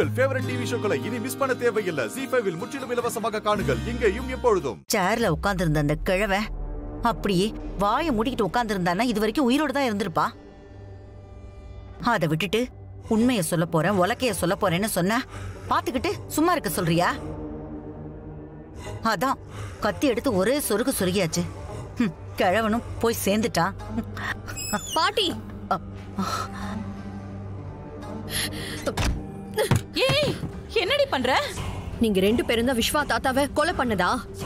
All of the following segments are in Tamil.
உங்கள் ஃபேவரட் டிவி ஷோக்களை இனி மிஸ் பண்ண தேவையில்லை ஜி ஃபைவில் முற்றிலும் இலவசமாக காணுங்கள் இங்கேயும் எப்பொழுதும் சேர்ல உட்கார்ந்திருந்த அந்த கிழவன் அப்படியே வாயை மூடிக்கிட்டு உட்கார்ந்திருந்தான்னா இது வரைக்கும் உயிரோட தான் இருந்திருப்பா அதை விட்டுட்டு உண்மையை சொல்ல போறேன் உலக்கைய சொல்ல போறேன்னு சொன்ன பாத்துக்கிட்டு சும்மா இருக்க சொல்றியா அதான் கத்தி எடுத்து ஒரே சொருகு சொருகியாச்சு ஹம், கிழவனும் போய் சேர்ந்துட்டான் பாட்டி ஏய் என்னடி பண்ற நீங்க ரெண்டு பேரும் தான் விஸ்வா தாத்தாவை கொலை பண்ணதா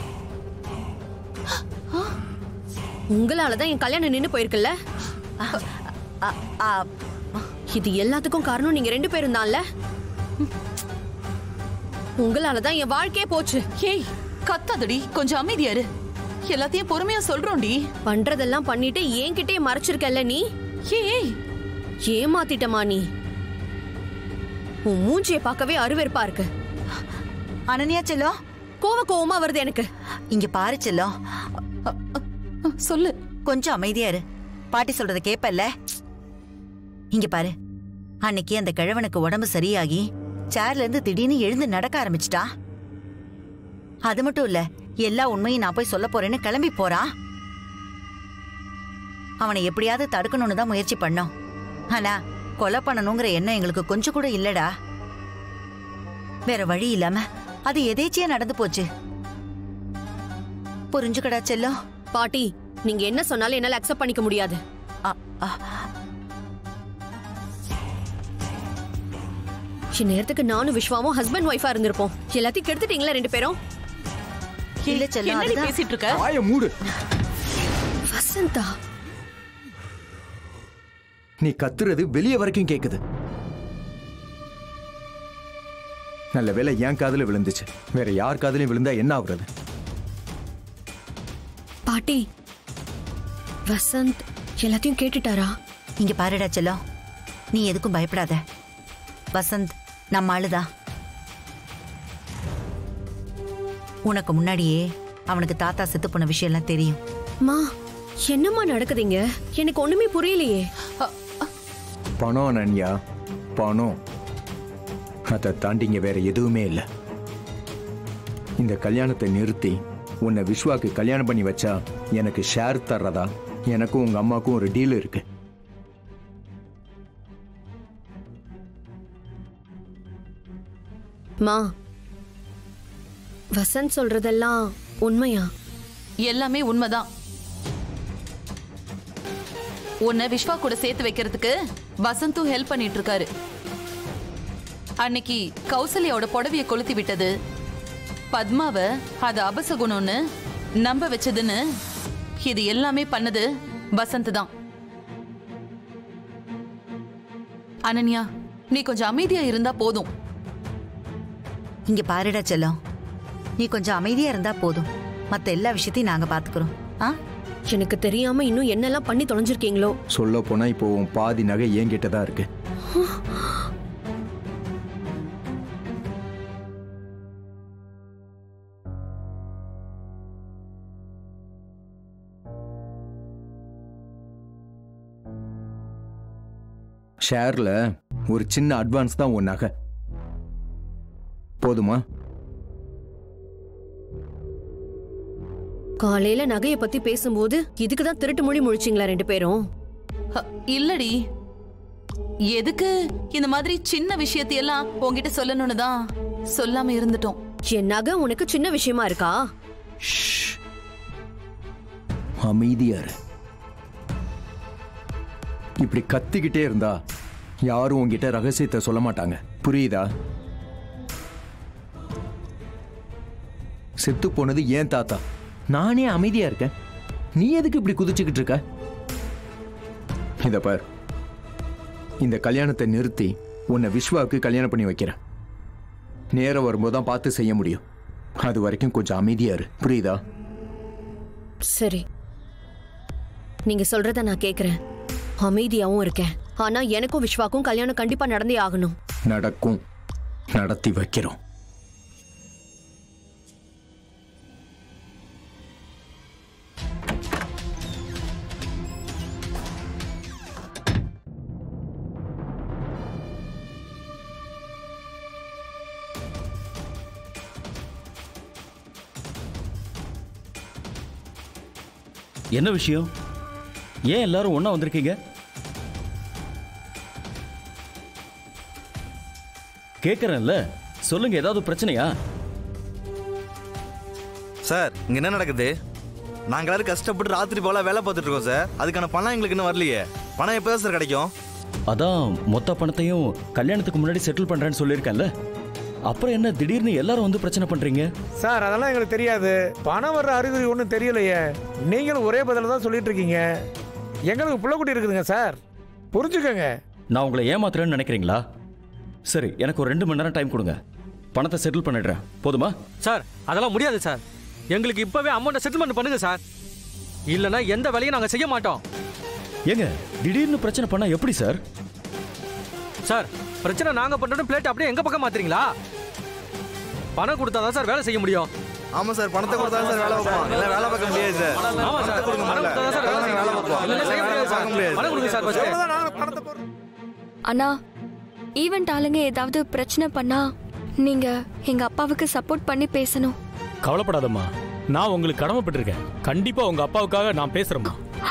உங்களாலதான் என் கல்யாணம் நின்னு போயிருக்குல்ல அ, அ, இது எல்லாத்துக்கும் காரணம் நீங்க ரெண்டு பேரும் தான்ல உங்களாலதான் என் வாழ்க்கையே போச்சு ஏய் கத்தாதடி கொஞ்சம் அமைதியா இரு எல்லாத்தையும் பொறுமையா சொல்றோம்டி பண்றதெல்லாம் பண்ணிட்டு என்கிட்டயே மறைச்சிருக்கல்ல நீ ஏய் ஏமாத்திட்டமா நீ உன் மூஞ்சியை பார்க்கவே அருவெருப்பா இருக்கு அனன்யா செல்லம் கோவ கோவமா வருது எனக்கு இங்க பாரு செல்லம் அ, சொல்லு கொஞ்சம் அமைதியா இரு பாட்டி சொல்றத கேப்பல்ல இங்க பாரு அன்னைக்கு அந்த கிழவனுக்கு உடம்பு சரியாகி சேர்ல இருந்து திடீர்னு எழுந்து நடக்க ஆரம்பிச்சிட்டா அது மட்டும் இல்ல எல்லா உண்மையும் நான் போய் சொல்ல போறேன்னு கிளம்பி போறான் அவனை எப்படியாவது தடுக்கணும்னு தான் முயற்சி பண்ணோம் ஆனா கொலை பண்ணணுங்கிற எண்ணம் எங்களுக்கு கொஞ்சம் கூட இல்லடா வேற வழி இல்லாம அது எதேச்சியா நடந்து போச்சு புரிஞ்சுக்கடா செல்லம் பாட்டி நீங்க என்ன சொன்னாலும் என்னால அக்செப்ட் பண்ணிக்க முடியாது அ, அ, இந்நேரத்துக்கு நானும் விஸ்வாவும் ஹஸ்பண்ட் ஒய்ஃபா இருந்திருப்போம் எல்லாத்தையும் கெடுத்துட்டீங்களா ரெண்டு பேரும் இல்ல செல்லம் என்னடி அதுதான் பேசிட்டு இருக்க வாய மூடு வசந்தா நீ கத்துறது வெளியே வரைக்கும் கேக்குது நல்ல வேளை என் காதுல விழுந்துச்சு வேற யார் காதுலயும் விழுந்தா என்ன ஆகுறது பாட்டி வசந்த் எல்லாத்தையும் கேட்டுட்டாரா இங்க பாருடா செல்லம் நீ எதுக்கும் பயப்படாத வசந்த் நம்ம ஆளுதா உனக்கு முன்னாடியே அவனுக்கு தாத்தா செத்து போன விஷயம்லாம் தெரியும் மா என்னம்மா நடக்குதுங்க எனக்கு ஒண்ணுமே புரியலையே பணம் அனன்யா பணம் அதை தாண்டி இங்க வேற எதுவுமே இல்லை இந்த கல்யாணத்தை நிறுத்தி உன்னை விஸ்வாக்கு கல்யாணம் பண்ணி வச்சா எனக்கு ஷேர் தர்றதா எனக்கும் உங்க அம்மாக்கும் ஒரு டீல் இருக்கு மா வசந்த் சொல்றதெல்லாம் உண்மையா எல்லாமே உண்மைதான் உன்னை விஸ்வா கூட சேர்த்து வைக்கிறதுக்கு வசந்தும் ஹெல்ப் பண்ணிட்டு இருக்காரு அன்னைக்கு கௌசல்யாவோட புடவைய கொளுத்தி விட்டது பத்மாவை அது அபசகுணம்னு நம்ப வச்சதுன்னு இது எல்லாமே பண்ணது வசந்த் தான் அனன்யா நீ கொஞ்சம் அமைதியா இருந்தா போதும் இங்க பாருடா செல்லம் நீ கொஞ்சம் அமைதியா இருந்தா போதும் மத்த எல்லா விஷயத்தையும் நாங்க பாத்துக்கிறோம் ஆ எனக்கு தெரியாம இன்னும் என்னெல்லாம் பண்ணி தொலைஞ்சிருக்கீங்களோ சொல்ல போனா இப்போ உன் பாதி நகை என்கிட்ட தான் இருக்கு ஷேர்ல ஒரு சின்ன அட்வான்ஸ் தான் உன் நகை போதுமா காலையில நகைய பத்தி பேசும்போது இதுக்கு தான் திருட்டு மொழி முழிச்சிங்களா ரெண்டு பேரும் ஹ, இல்லடி எதுக்கு இந்த மாதிரி சின்ன விஷயத்தையெல்லாம் உன்கிட்ட சொல்லணும்னு தான் சொல்லாம இருந்துட்டோம் என் நகை உனக்கு சின்ன விஷயமா இருக்கா ஷ். அமைதியா இரு இப்படி கத்திக்கிட்டே இருந்தா யாரும் உன்கிட்ட ரகசியத்தை சொல்ல மாட்டாங்க புரியுதா செத்து போனது ஏன் தாத்தா நானே அமைதியா இருக்கேன் நீ எதுக்கு இப்படி குதிச்சுக்கிட்டு இருக்க இத பார் இந்த கல்யாணத்தை நிறுத்தி உன்னை விஸ்வாவுக்கு கல்யாணம் பண்ணி வைக்கிறேன் நேரம் வரும்போது தான் பார்த்து செய்ய முடியும் அது வரைக்கும் கொஞ்சம் அமைதியா இரு புரியுதா சரி நீங்க சொல்றத நான் கேக்குறேன் அமைதியாவும் இருக்கேன் ஆனா எனக்கும் விஸ்வாக்கும் கல்யாணம் கண்டிப்பா நடந்தே ஆகணும் நடக்கும் நடத்தி வைக்கிறோம் என்ன விஷயம் ஏன் எல்லாரும் ஒண்ணா வந்திருக்கீங்க கேக்குறேன்ல சொல்லுங்க ஏதாவது பிரச்சனையா சார் இங்க என்ன நடக்குது நாங்க எல்லாரும் கஷ்டப்பட்டு ராத்திரி போல வேலை பார்த்துட்டு இருக்கோம் சார் அதுக்கான பணம் எங்களுக்கு இன்னும் வரலையே பணம் எப்போ சார் கிடைக்கும் அதான் மொத்த பணத்தையும் கல்யாணத்துக்கு முன்னாடி செட்டில் பண்றேன்னு சொல்லியிருக்கேன்ல அப்புறம் என்ன திடீர்னு எல்லாரும் வந்து பிரச்சனை பண்றீங்க சார் அதெல்லாம் எங்களுக்கு தெரியாது பணம் வர்ற அறிகுறி ஒன்றும் தெரியலையே நீங்களும் ஒரே பதில தான் சொல்லிட்டு இருக்கீங்க எங்களுக்கு புள்ளக்குட்டி இருக்குதுங்க சார் புரிஞ்சுக்கோங்க நான் உங்களை ஏமாத்துறேன்னு நினைக்கிறீங்களா சரி எனக்கு ஒரு ரெண்டு மணி நேரம் டைம் கொடுங்க பணத்தை செட்டில் பண்ணிடுறேன் போதுமா சார் அதெல்லாம் முடியாது சார் எங்களுக்கு இப்பவே அமௌண்ட்டை செட்டில்மெண்ட் பண்ணுங்க சார் இல்லைன்னா எந்த வேலையும் நாங்கள் செய்ய மாட்டோம் ஏங்க திடீர்னு பிரச்சனை பண்ணா எப்படி சார் சார் பிரச்சனை நாங்கள் பண்ணுறோம் பிளேட் அப்படியே எங்கள் பக்கம் மாத்துறீங்களா பணம் கொடுத்தா தான் சார் வேலை செய்ய முடியும் ஆமா சார் பணத்தை கொடுத்தா சார் வேலை வைப்போம் இல்லை வேலை பார்க்க முடியாது சார் ஆமா சார் பணத்தை கொடுங்க பணம் முதல்ல. கொடுத்தா தான் சார் வேலை செய்ய வேலை பார்ப்போம் இல்லைன்னா செய்ய முடியாது சார். பார்க்க முடியாது பணம் கொடுங்க சார் first. எவ்வளவுதான் நாங்களும் பணத்தை போடுறோம். அண்ணா ஈவெண்ட் ஆளுங்க ஏதாவது பிரச்சனை பண்ணா நீங்க எங்க அப்பாவுக்கு சப்போர்ட் பண்ணி பேசணும் கவலைப்படாதம்மா நான் உங்களுக்கு கடமைப்பட்டிருக்கேன் கண்டிப்பா உங்க அப்பாவுக்காக நான் பேசுறேம்மா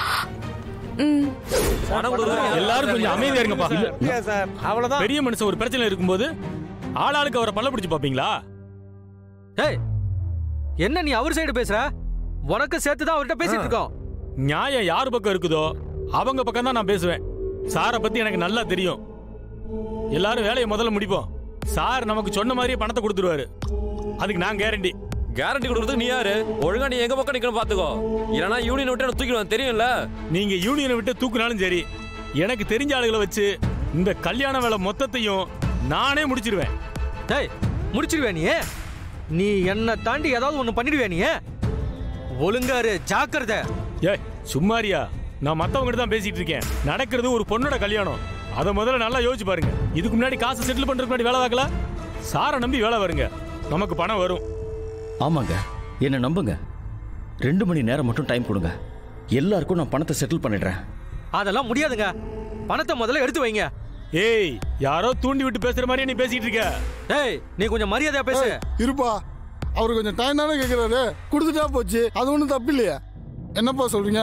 ம் எல்லாரும் கொஞ்சம் அமைதியா இருங்கப்பா இல்லையா சார் அவ்வளவுதான் பெரிய மனுஷன் ஒரு பிரச்சனை இருக்கும்போது ஆளாளுக்கு அவரை பல்ல பிடிச்சு பாப்பீங்களா ஏய் என்ன நீ அவர் சைடு பேசுற உனக்கு சேர்த்து தான் அவர்கிட்ட பேசிட்டு இருக்கோம் நியாயம் யார் பக்கம் இருக்குதோ அவங்க பக்கம் தான் நான் பேசுவேன் சாரை பத்தி எனக்கு நல்லா தெரியும் எல்லாரும் வேலையை முதல்ல முடிப்போம் சார் நமக்கு சொன்ன மாதிரியே பணத்தை கொடுத்துருவாரு அதுக்கு நான் கேரண்டி கேரண்டி கொடுக்கறதுக்கு நீ யாரு ஒழுங்கா நீ எங்க பக்கம் நிக்கணும் பாத்துக்கோ இல்லனா யூனியன் விட்டு எனக்கு தூக்கிடுவேன் தெரியும்ல நீங்க யூனியனை விட்டு தூக்குனாலும் சரி எனக்கு தெரிஞ்ச ஆளுகளை வச்சு இந்த கல்யாண வேலை மொத்தத்தையும் நானே முடிச்சிருவேன் டேய் முடிச்சிருவே நீ நீ என்ன தாண்டி ஏதாவது ஒன்று பண்ணிடுவே நீ ஒழுங்காரு ஜாக்கிரதை ஏய் சும்மாரியா நான் மத்தவங்க தான் பேசிட்டு இருக்கேன் நடக்கிறது ஒரு பொண்ணோட கல்யாணம் அதை முதல்ல நல்லா யோசிச்சு பாருங்க இதுக்கு முன்னாடி காசு செட்டில் பண்றதுக்கு முன்னாடி வேலை பார்க்கல சாரை நம்பி வேலை வருங்க நமக்கு பணம் வரும் ஆமாங்க என்னை நம்புங்க ரெண்டு மணி நேரம் மட்டும் டைம் கொடுங்க எல்லாருக்கும் நான் பணத்தை செட்டில் பண்ணிடுறேன் அதெல்லாம் முடியாதுங்க பணத்தை முதல்ல எடுத்து வைங்க ஏய் யாரோ தூண்டி விட்டு பேசுற மாதிரியே நீ பேசிட்டு இருக்க டேய் நீ கொஞ்சம் மரியாதையா பேசு இருப்பா அவர் கொஞ்சம் டைம் தானே கேட்குறாரு கொடுத்துட்டா போச்சு அது ஒன்றும் தப்பு இல்லையா என்னப்பா சொல்றீங்க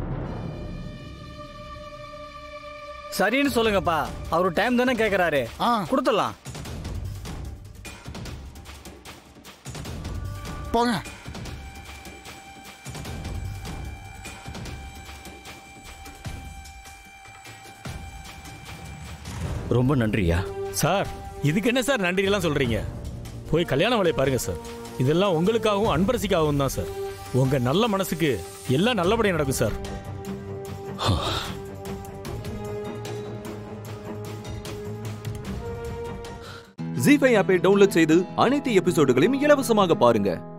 சரின்னு சொல்லுங்கப்பா அவரு டைம் தானே கேக்குறாரு ஆ கொடுத்துடலாம் போங்க ரொம்ப நன்றியா சார் இதுக்கு என்ன சார் நன்றி எல்லாம் சொல்றீங்க போய் கல்யாண வேலையை பாருங்க சார் இதெல்லாம் உங்களுக்காகவும் அன்பரசிக்காகவும் தான் சார் உங்க நல்ல மனசுக்கு எல்லாம் நல்லபடியா நடக்கும் சார் ஜி ஃபைவ் ஆப்பை டவுன்லோட் செய்து அனைத்து எபிசோடுகளையும் இலவசமாக பாருங்க